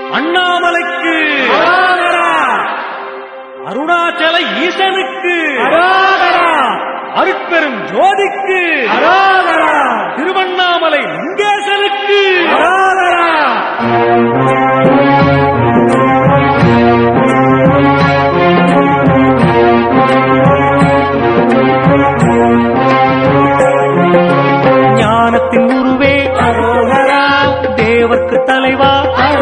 அண்ணாமலைக்கு அருணாச்சல ஈசனுக்கு அருட்பெரும் ஜோதிக்கு திருவண்ணாமலை லிங்கேசனுக்கு ஞானத்தின் உருவே தேவர்க்கு தலைவா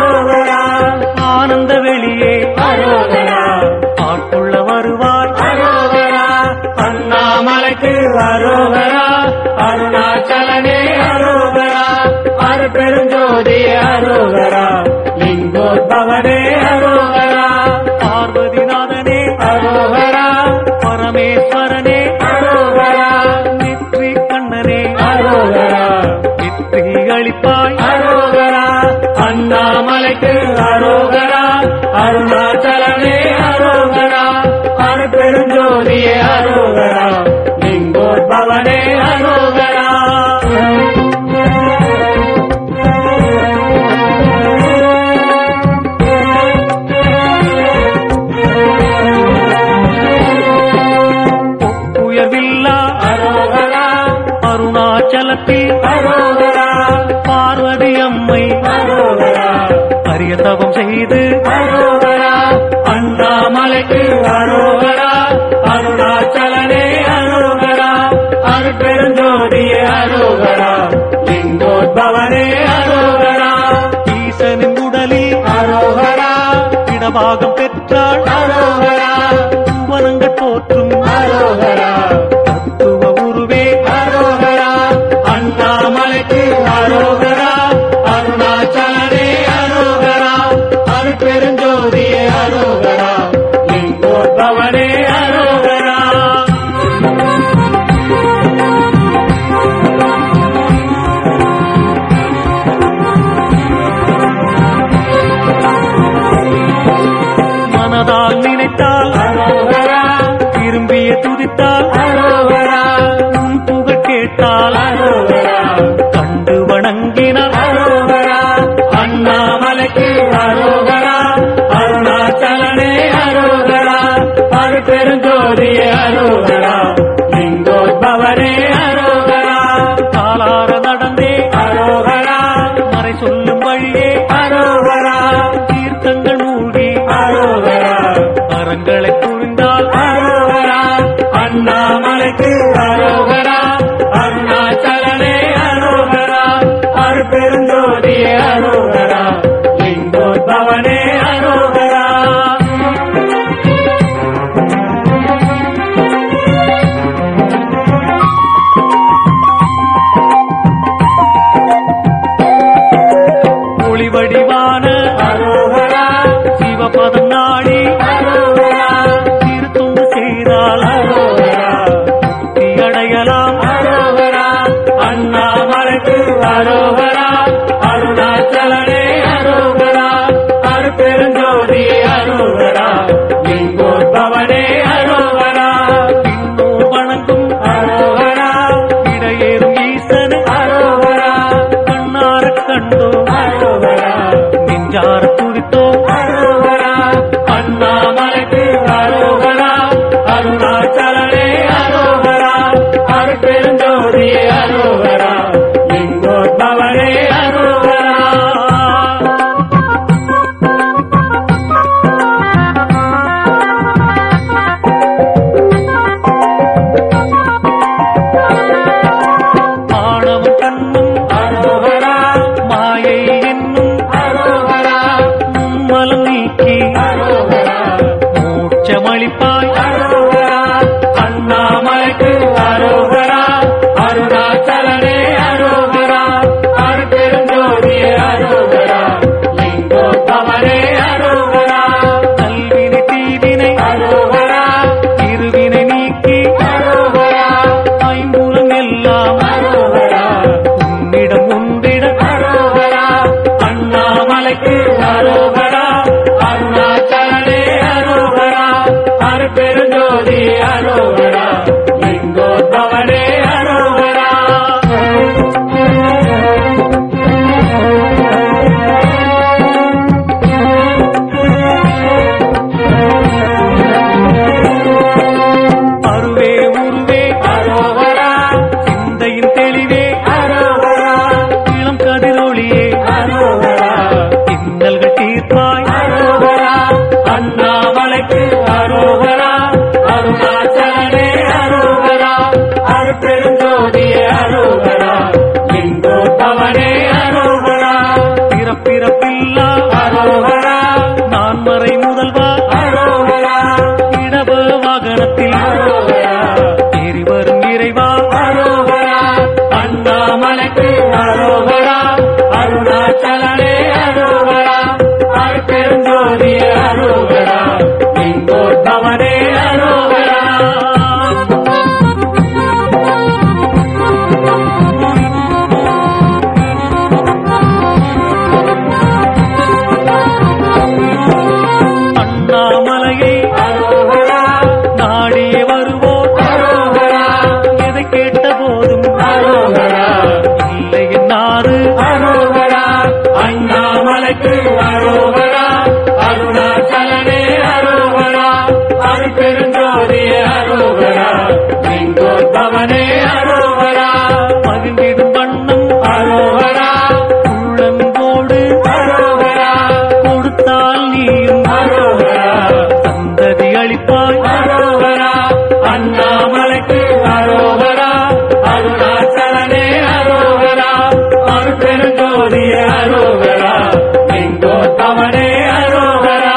ஆனந்த வெளியே ஆட்கொள்ள வருவார் அண்ணாமலைக்கு அரோகரா அருணாச்சலனே அரோகரா அருட்பெருஞ்சோதி அரோகரா லிங்கோத்பவனே அரோகரா பார்வதிநாதனே அரோகரா பரமேஸ்வரனே அரோகரா நெற்றி கண்ணனே அரோகரா வெற்றி அளிப்பாய் அரோகரா அண்ணாமலைக்கு அரோகரா அருணாச்சலனே அரோகரா அருட்பெருஞ்சோதியே அரோகரா லிங்கோத்பவனே அரோகரா உயர்வில்லா அரோகரா அருணாச்சலத்தில் அரோகரா பார்வதி அம்மை அரோகரா அரிய தவம் செய்து அரோகரா அண்ணாமலைக்கு அரோகரா அருணாச்சலனே அரோகரா அருட்பெருஞ்சோதியே அரோகரா லிங்கோத்பவனே அரோகரா ஈசனின் உடலில் அரோகரா இடபாகம் பெற்றாள் அரோகரா புவனங்கள் போற்றும் அரோகரா தத்துவ உருவே அரோகரா அண்ணாமலைக்கு அரோகரா அருணாச்சலனே அரோகரா அருட்பெருஞ்சோதியே அரோகரா லிங்கோத்பவனே அரோகரா மனதால் நினைத்தால் அரோகரா விரும்பிய துதித்தால் அரோகரா உன் புகழ் கேட்டால் அரோகரா கண்டு வணங்கினார் அரோகரா அண்ணாமலைக்கு அரோகரா அருணாச்சலனே அரோகரா அருட்பெருஞ்சோதியே அரோகரா லிங்கோத்பவனே அரோகரா காலார நடந்தே அரோகரா மறை சொல்லும் வழியே அரோகரா தீர்த்தங்கள் மூழ்கி அரோகரா அறங்களை புரிந்தால் அரோகரா அண்ணாமலைக்கு அரோகரா அருணாச்சலனே அரோகரா அருட்பெருஞ்சோதியே அரோகரா லிங்கோத்பவனே அரோகரா ஒளி வடிவான அரோகரா சிவபதம் நாடி அரோகரா திருத்தொண்டு செய்தால் அரோகரா முக்தி அடையலாம் அரோகரா அண்ணாமலைக்கு அரோகரா அருணாச்சலனே அரோகரா அருட்பெருஞ்சோதி அரோகரா லிங்கோத்பவனே அரோகரா பின்னோர் வணங்கும் அரோகரா இடையேறும் ஈசன் அரோகரா கண்ணார கண்டோ அரோகரா நெஞ்சார துடித்தோ அரோகரா அண்ணாமலைக்கு அரோகரா அருணாச்சலனே அரோகரா அருட்பெருஞ்சோதி அரோகரா லிங்கோத்பவனே அரோகரா ஆணவம் கண்ணும் அரோகரா மாயை என்னும் அரோகரா மும்மலம் நீக்கி அரோகரா மோட்சமளிப்பாய் அரோகரா அண்ணாமலைக்கு அரோகரா அருணாச்சலனே அரோகரா அருட்பெருஞ்சோதி அரோகரா லிங்கோத்பவனே அரோகரா கல்வினை தீவினை அரோகரா இருவினை நீக்கி அரோகரா ஐம்புலம் எல்லாம் அரோகரா உன்னிடம் உண்டிட அரோகரா அண்ணாமலைக்கு அரோகரா அருணாச்சலனே அரோகரா அருட்பெருஞ்சோதி அரோகரா லிங்கோத்பவனே அரோகரா வாகனத்தில் அரோகரா ஏறி வரும் இறைவா அரோகரா அண்ணாமலைக்கு அரோகரா அருணாச்சலனே அரோகரா அருட்பெருஞ்சோதியே அரோகரா லிங்கோத்பவனே அரோகரா அண்ணாமலையை அரோகரா நாடியே வருவோர் அரோகரா எதை கேட்ட போதும் அரோகரா இல்லை என்னாது அரோகரா அண்ணாமலைக்கு அரோகரா அருணாச்சலனே அரோகரா அருட்பெருஞ்சோதியே அரோகரா லிங்கோத்பவனே அரோகரா மகிழ்ந்திடும் வண்ணம் அரோகரா உள்ளன்போடு அரோகரா கொடுத்தால் நீயும் அரோகரா சந்ததி அளிப்பாய் அரோகரா அண்ணாமலைக்கு அரோகரா அருணாச்சலனே அரோகரா அருட்பெருஞ்சோதியே அரோகரா லிங்கோத்பவனே அரோகரா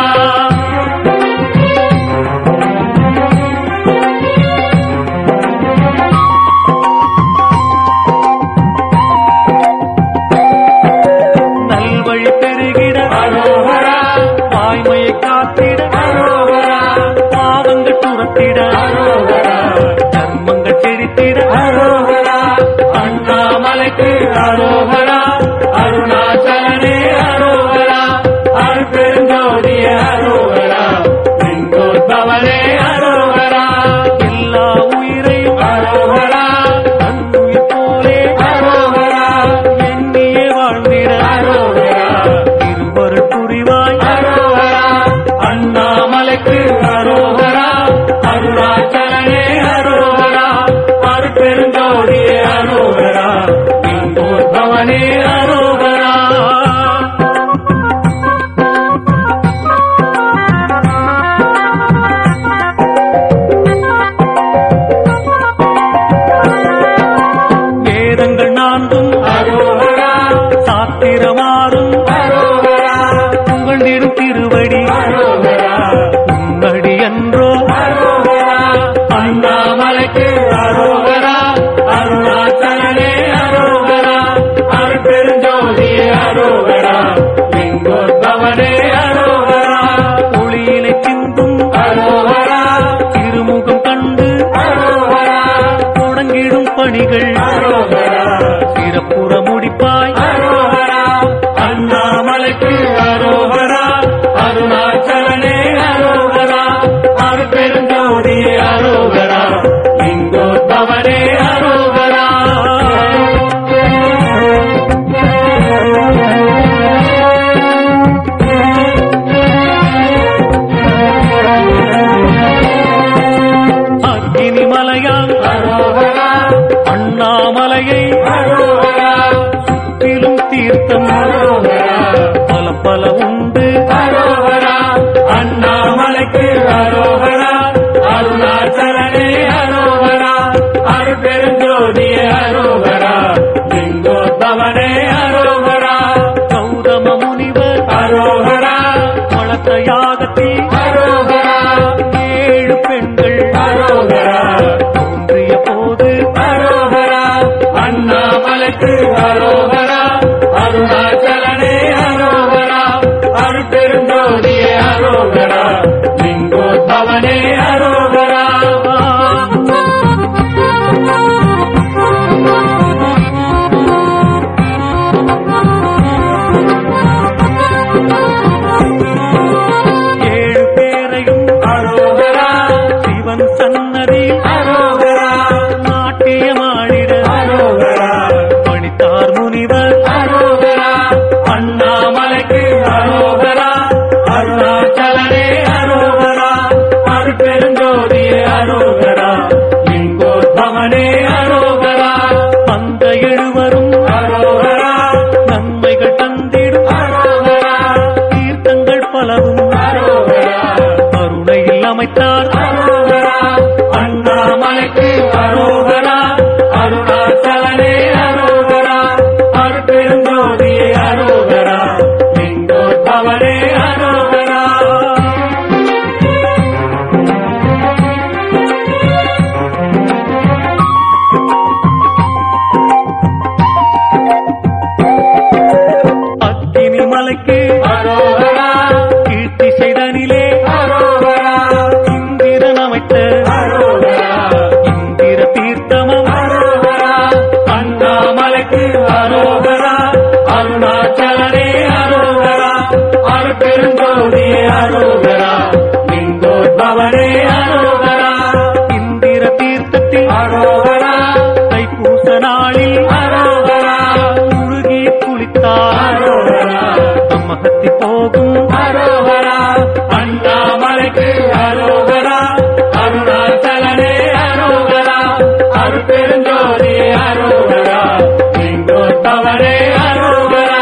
நல்வழி பெருகிட அரோகரா வாய்மையை காத்திட அரோகரா பாவங்கள் துரத்திட அரோகரா தர்மங்கள் செழித்திட அரோகரா அண்ணாமலைக்கு அரோகரா அருணாச்சலனே அரோகரா அருட்பெருஞ்சோதிய அரோகரா லிங்கோத்பவனே அரோகரா எல்லா உயிரையும் அரோகரா தன்னுயிர் போலே அரோகரா எண்ணியே வாழ்ந்திட அரோகரா திருவருள் புரிவாய் அரோகரா அண்ணாமலைக்கு அரோகரா அருணாச்சலனே அரோகரா அருட்பெருஞ்சோதிய அரோகரா லிங்கோத்பவனே அரோகரா வேதங்கள் நான்கும் அரோகரா சாத்திரமாறும் அரோகரா புகழ்ந்திடும் திருவடி அரோகரா உன்னடி என்றோ அரோகரா அண்ணாமலைக்கு அரோகரா அருணாச்சலனே அரோகரா அருட்பெருஞ்சோதியே அரோகரா லிங்கோத்பவனே அரோகரா ஒளியினை சிந்தும் அரோகரா திருமுகம் கண்டு அரோகரா தொடங்கிடும் பணிகள் அரோகரா சிறப்புற முடிப்பாய் அரோகரா அண்ணாமலைக்கு அரோகரா அருணாச்சலனே அரோகரா அருட்பெருஞ்சோதியே அரோகரா லிங்கோத்பவனே அரோகரா அக்கினி மலையால் அரோகரா அண்ணாமலையை அரோகரா சுற்றிலும் தீர்த்தம் அரோகரா பல பல உண்டு அரோகரா அண்ணாமலைக்கு அரோகரா அருணாச்சலனே அரோகரா அருட்பெருஞ்சோதிய அரோகரா லிங்கோத்பவனே அரோகரா கௌதம முனிவர் அரோகரா வளர்த்த யாகத்தில் அரோகரா ஏழு பெண்கள் அரோகரா தோன்றிய போது அரோகரா அண்ணாமலைக்கு அரோகரா அருணாச்சலனே அரோகரா அருட்பெருஞ்சோதிய அரோகரா லிங்கோத்பவனே அரோகரா ஏழு பேரையும் அரோகரா சிவன் சன்னதியில் அரோகரா நாட்டியமாடிட அரோகரா பணித்தார் முனிவர் அரோகரா அண்ணாமலைக்கு அரோகரா அருணாச்சலனே அரோகரா அருட்பெருஞ்சோதிய அரோகரா லிங்கோத்பவனே அரோகரா அந்த எழுவரும் அரோகரா நன்மைகள் தந்திடும் அரோகரா தீர்த்தங்கள் பலவும் அரோகரா கருணையில் அமைத்தார் அரோகரா அண்ணாமலைக்கு அரோகரா அருணாச்சலனே அரோகரா அருட்பெருஞ்சோதியே அரோகரா லிங்கோத்பவனே அரோகரா அண்ணாமலைக்கு அரோகரா கீர்த்தி செய்தனிலே அரோகரா இந்திரன் அமைத்த அரோகரா இந்திர தீர்த்தமம் அரோகரா அண்ணாமலைக்கு அரோகரா அருணாச்சலனே அரோகரா அருட்பெருஞ்சோதியே அரோகரா லிங்கோத்பவனே அரோகரா இந்திர தீர்த்தத்தில் அரோகரா தைப்பூச நாளில் அரோகரா முழுகி குளித்தார் அரோகரா மகத்தி போகும் அரோகரா அண்ணாமலைக்கு அரோகரா அருணாச்சலனே அரோகரா அருட்பெருஞ்சோதியே அரோகரா லிங்கோத்பவனே அரோகரா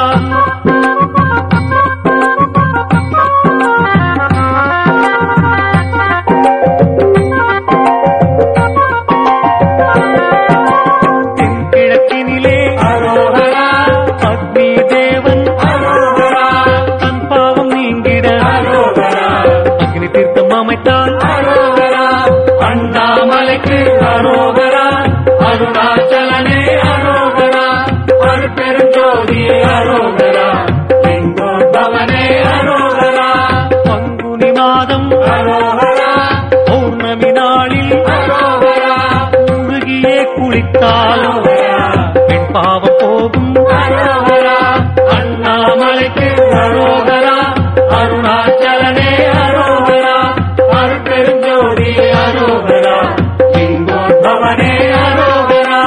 தென்கிழக்கினிலே அரோகரா அக்னி தேவன் அரோகரா தன் பாவம் நீங்கிட அரோகரா அக்னி தீர்த்தம் அமைத்தான் அரோகரா அண்ணாமலைக்கு அரோகரா அருணாச்சலனே அரோகரா அருட்பெருஞ்சோதியே அரோகரா லிங்கோத்பவனே அரோகரா பங்குனி மாதம் அரோகரா பௌர்ணமி நாளில் அரோகரா முழுகியே குளித்தால் பெண் பாவம் போகும் அரோகரா அண்ணாமலைக்கு அரோகரா அருணாச்சலனே அரோகரா அருட்பெருஞ்சோதியே அரோகரா லிங்கோத்பவனே அரோகரா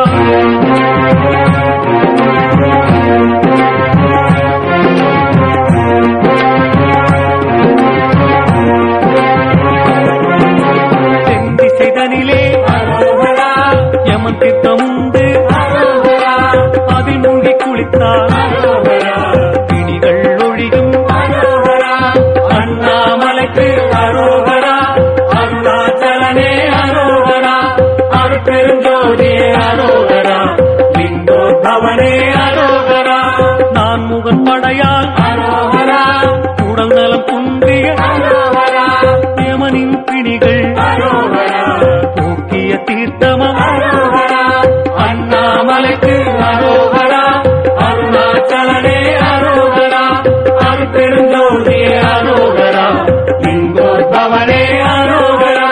தென் திசைதனிலே அரோகரா யமன் தீர்த்தம் உண்டு அரோகரா அதில் மூழ்கி குளித்தார் அரோகரா பிணிகள் ஒழியும் அரோகரா அண்ணாமலைக்கு அரோகரா அருணாச்சலனே அரோகரா அருட்பெருஞ்சோதியே அரோகரா லிங்கோத்பவனே அரோகரா நான் முகன் படையால் அரோகரா உடல் நலம் குன்றிய அரோகரா யமனின் பிணிகள் அரோகரா போக்கிய தீர்த்தமம் அரோகரா அண்ணாமலைக்கு அரோகரா அருணாச்சலனே அரோகரா அருட்பெருஞ்சோதியே அரோகரா லிங்கோத்பவனே அரோகரா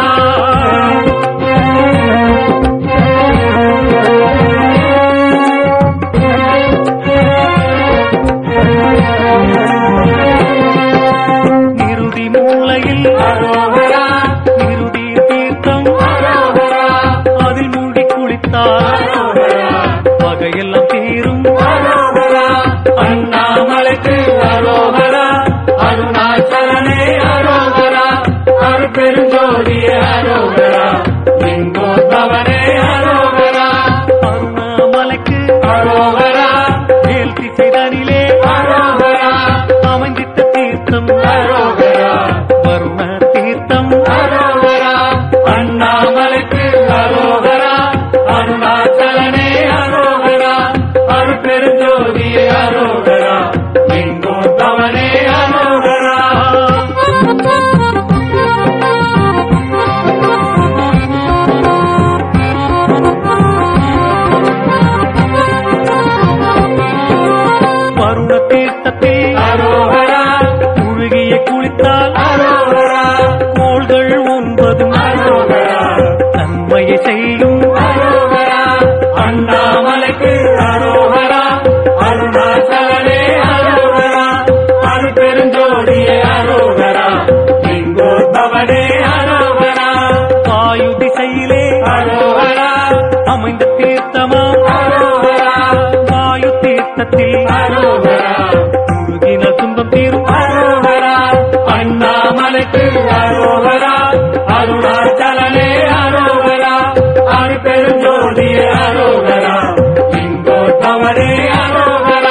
நிருதி மூலையில் அரோகரா நிருதி தீர்த்தம் அரோகரா அதில் மூழ்கி குளித்தார் அரோகரா வகையெல்லாம் தீரும் அரோகரா அண்ணாமலைக்கு அரோகரா அருணாச்சலனே அரோகரா அருட்பெருஞ்சோதியே அரோகரா லிங்கோத்பவனே அரோகரா அருணாமலைக்கு அரோகரா மேல் திசைதனிலே அரோகரா அமைந்திட்ட தீர்த்தம் அரோகரா வருண தீர்த்தம் அரோகரா அண்ணாமலைக்கு அரோகரா அருணாச்சலனே அரோகரா அருட்பெருஞ்சோதியே அரோகரா லிங்கோத்பவனே அரோகரா வருண தீர்த்தத்தில் அரோகரா முழுகிய குளித்தால் அரோகரா கோள்கள் ஒன்பதும் அரோகரா நன்மையை செய்யும் அரோகரா அண்ணாமலைக்கு அரோகரா அருணாச்சலனே அரோகரா அருட்பெருஞ்சோதியே அரோகரா லிங்கோத்பவனே அரோகரா வாயு திசையிலே அரோகரா அமைந்த தீர்த்தமா அரோகரா வாயு தீர்த்தத்தில் அரோகரா முழுகின துன்பம் தீரும் அரோகரா அண்ணாமலைக்கு அரோகரா அருணாச்சலனே அரோகரா அருட்பெருஞ்சோதியே அரோகரா லிங்கோத்பவனே அரோகரா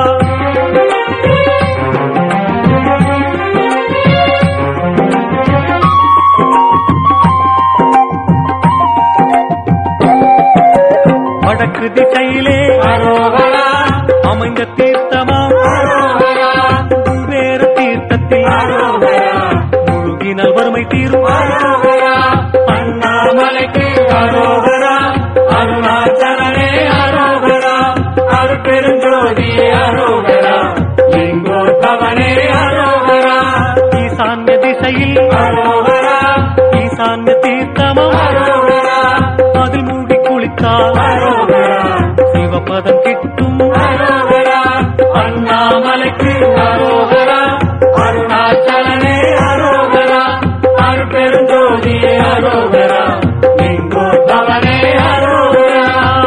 வடக்கு திசையிலே அரோகரா அமைந்த தீர்த்தமா அரோகரா வேற தீர்த்தத்தில் அரோகரா முழுகினால் வறுமை தீரும் அரோகரா அண்ணாமலைக்கு அரோகரா அருணாச்சலனே அரோகரா அருட்பெருஞ்சோதியே அரோகரா அரோகரா அருணாச்சலனே அரோகரா அருட்பெருஞ்சோதியே அரோகரா லிங்கோத்பவனே அரோகரா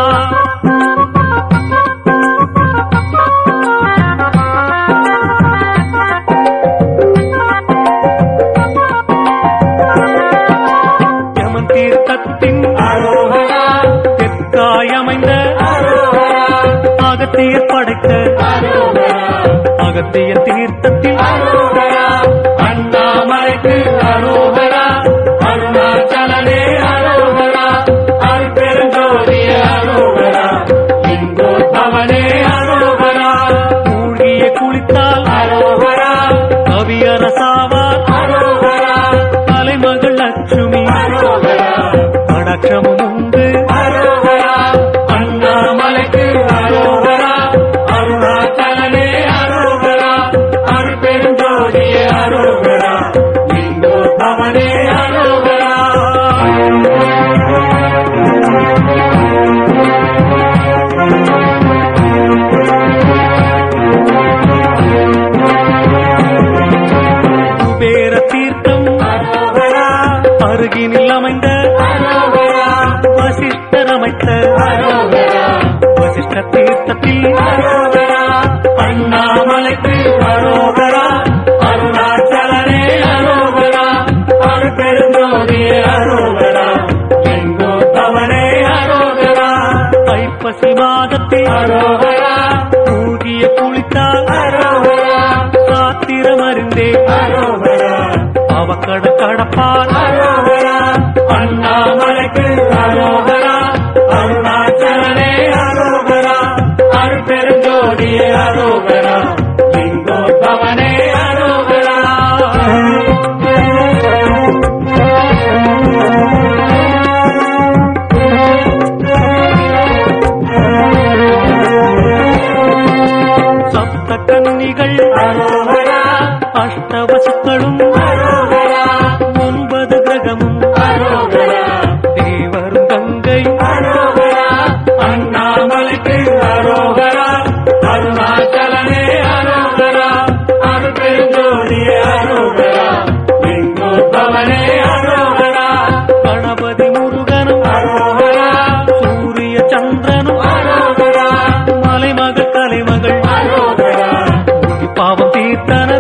யமன் தீர்த்தத்தின் அரோகரா தெற்காய் அமைந்த அரோகரா அகத்தியர் படைத்த அரோகரா அகத்திய தீர்த்தத்தில் அரோகரா அண்ணாமலைக்கு அரோகரா அருணாச்சலனே அரோகரா அருட்பெருஞ்சோதியே அரோகரா லிங்கோத்பவனே அரோகரா மூழ்கிய குளித்தால் அரோகரா கவியரசாவார் அரோகரா தலைமகள் லட்சுமி அரோகரா கடாட்சமும் உண்டு அரோகரா அண்ணாமலைக்கு அரோகரா அருணாச்சலனே அரோகரா அருட்பெருஞ்சோதியே அரோகரா லிங்கோத்பவனே அரோகரா குபேர தீர்த்தம் அரோகரா அருகினில் அமைந்த அரோகரா வசிஷ்டர் அமைத்த அரோகரா வசிஷ்ட தீர்த்தத்தில் அரோகரா அண்ணாமலைக்கு அரோகரா அருணாச்சலனே அரோகரா அருட்பெருஞ்சோதியே அரோகரா எங்கோத்தவனே அரோகரா ஐப்பசி மாதத்தில் அரோகரா மூழ்கிய குளித்தால் அரோகரா சாத்திரம் அறிந்தே அரோகரா அவக்கட கடப்பால் அரோகரா அண்ணாமலைக்கு அரோகரா அருணாச்சலனே அரோகரா அருட்பெருஞ்சோதியே அரோகரா லிங்கோத்பவனே அரோகரா சப்த கன்னிகள் அரோகரா அஷ்டவசுக்களும் அரோகரா ஒன்பது கிரகமும் அரோகரா தேவரும் கங்கை அரோகரா அண்ணாமலைக்கு அரோகரா அருணாச்சலனே அரோகரா அருட்பெருஞ்சோதியே அரோகரா லிங்கோத்பவனே அரோகரா கணபதி முருகனும் அரோகரா சூரிய சந்திரனும் அரோகரா மலைமகள் கலைமகள் அரோகரா பாவம் தீர்த்தன